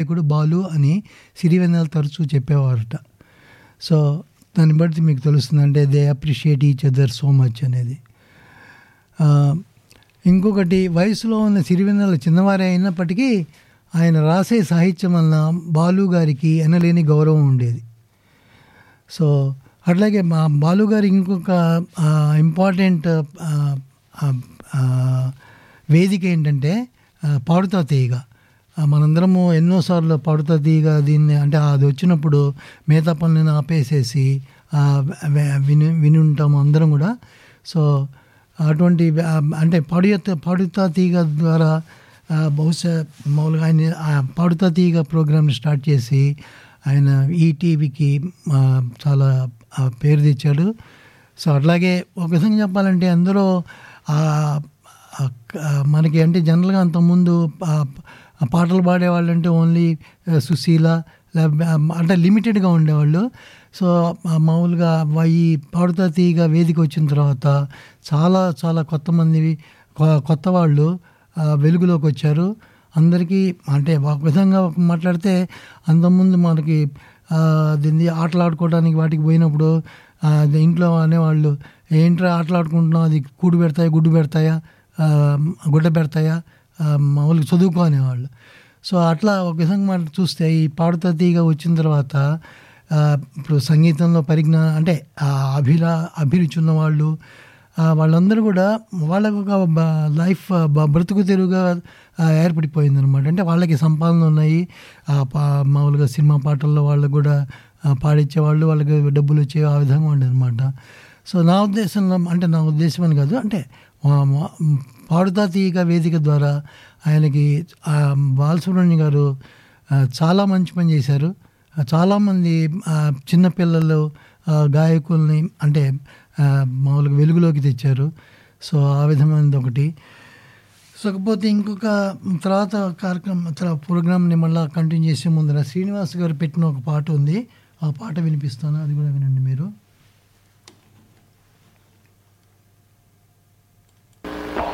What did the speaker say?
నాయకుడు బాలు అని సిరివెన్నెల తరచూ చెప్పేవారట సో దాన్ని బట్టి మీకు తెలుస్తుంది అంటే they appreciate each other so much అనేది ఆ, ఇంకొకటి వయసులో ఉన్న సిరివెన్నెల చిన్నవారే అయినప్పటికీ ఆయన రాసే సాహిత్యం వలన బాలు గారికి ఎనలేని గౌరవం ఉండేది సో అట్లాగే మా బాలు గారి ఇంకొక ఇంపార్టెంట్ వేదిక ఏంటంటే ఆ, పాడుతా తీయగా ఆ, మనందరము ఎన్నోసార్లు పాడుతా తీయగా దీన్ని అంటే అది వచ్చినప్పుడు మిగతా పనులను ఆపేసేసి ఆ, వ- విని విని ఉంటాము అందరం కూడా సో అటువంటి ఆ, అంటే పాడుతా పాడుతా తీగ ద్వారా ఆ, బహుశా మామూలుగా ఆయన ఆ పాడుతా తీగ ప్రోగ్రామ్ని స్టార్ట్ చేసి ఆయన ఈటీవీకి చాలా ఆ, పేరు తెచ్చాడు సో అట్లాగే ఒక విధంగా చెప్పాలంటే అందరూ ఆ, ఆ, ఆ, మనకి అంటే జనరల్గా అంతకుముందు ఆ, ఆ పాటలు పాడేవాళ్ళు అంటే ఓన్లీ ఆ, సుశీల లేకపోతే అంటే లిమిటెడ్గా ఉండేవాళ్ళు సో ఆ మామూలుగా వా- ఈ పాడుతా తీగ వేదిక వచ్చిన తర్వాత చాలా చాలా కొత్త మంది కొ- కొత్త వాళ్ళు ఆ, వెలుగులోకి వచ్చారు అందరికీ అంటే ఒక విధంగా మాట్లాడితే అంతకుముందు మనకి ఆ, దీన్ని ఆటలు ఆడుకోవడానికి వాటికి పోయినప్పుడు ఆ, అది ఇంట్లో అనేవాళ్ళు ఏంట్రా ఆటలు ఆడుకుంటున్నావు అది కూడు పెడతాయా గుడ్డు పెడతాయా ఆ, గుడ్డ పెడతాయా ఆ, మామూలుగా చదువుకో అనేవాళ్ళు సో అట్లా ఒక విధంగా మనం చూస్తే ఈ పాడుతా తీగ వచ్చిన తర్వాత ఆ, ఇప్పుడు సంగీతంలో పరిజ్ఞానం అంటే ఆ అభిలా అభిరుచి ఉన్న వాళ్ళు ఆ, వాళ్ళందరూ కూడా వాళ్ళకు ఒక బ- లైఫ్ బ- బ్రతుకు తెరువుగా ఆ, ఏర్పడిపోయింది అనమాట అంటే వాళ్ళకి సంపాదనలు ఉన్నాయి ఆ, పా- మామూలుగా సినిమా పాటల్లో వాళ్ళకు కూడా ఆ, పాడించేవాళ్ళు వాళ్ళకి డబ్బులు వచ్చేవి ఆ విధంగా ఉండేది అనమాట సో నా ఉద్దేశంలో అంటే నా ఉద్దేశం అని కాదు అంటే మా- మా- పాడుతా తీయక వేదిక ద్వారా ఆయనకి ఆ, బాలసుబ్రహ్మణ్యం గారు ఆ, చాలా మంచి పని చేశారు ఆ, చాలామంది ఆ, చిన్నపిల్లలు ఆ, గాయకుల్ని అంటే ఆ, మామూలుగా వెలుగులోకి తెచ్చారు సో ఆ విధమైనది ఒకటి సో కాకపోతే ఇంకొక తర్వాత కార్యక్రమం తర్వాత ప్రోగ్రామ్ని మళ్ళీ కంటిన్యూ చేసే ముందర శ్రీనివాస్ గారు పెట్టిన ఒక పాట ఉంది ఆ పాట వినిపిస్తాను అది కూడా వినండి మీరు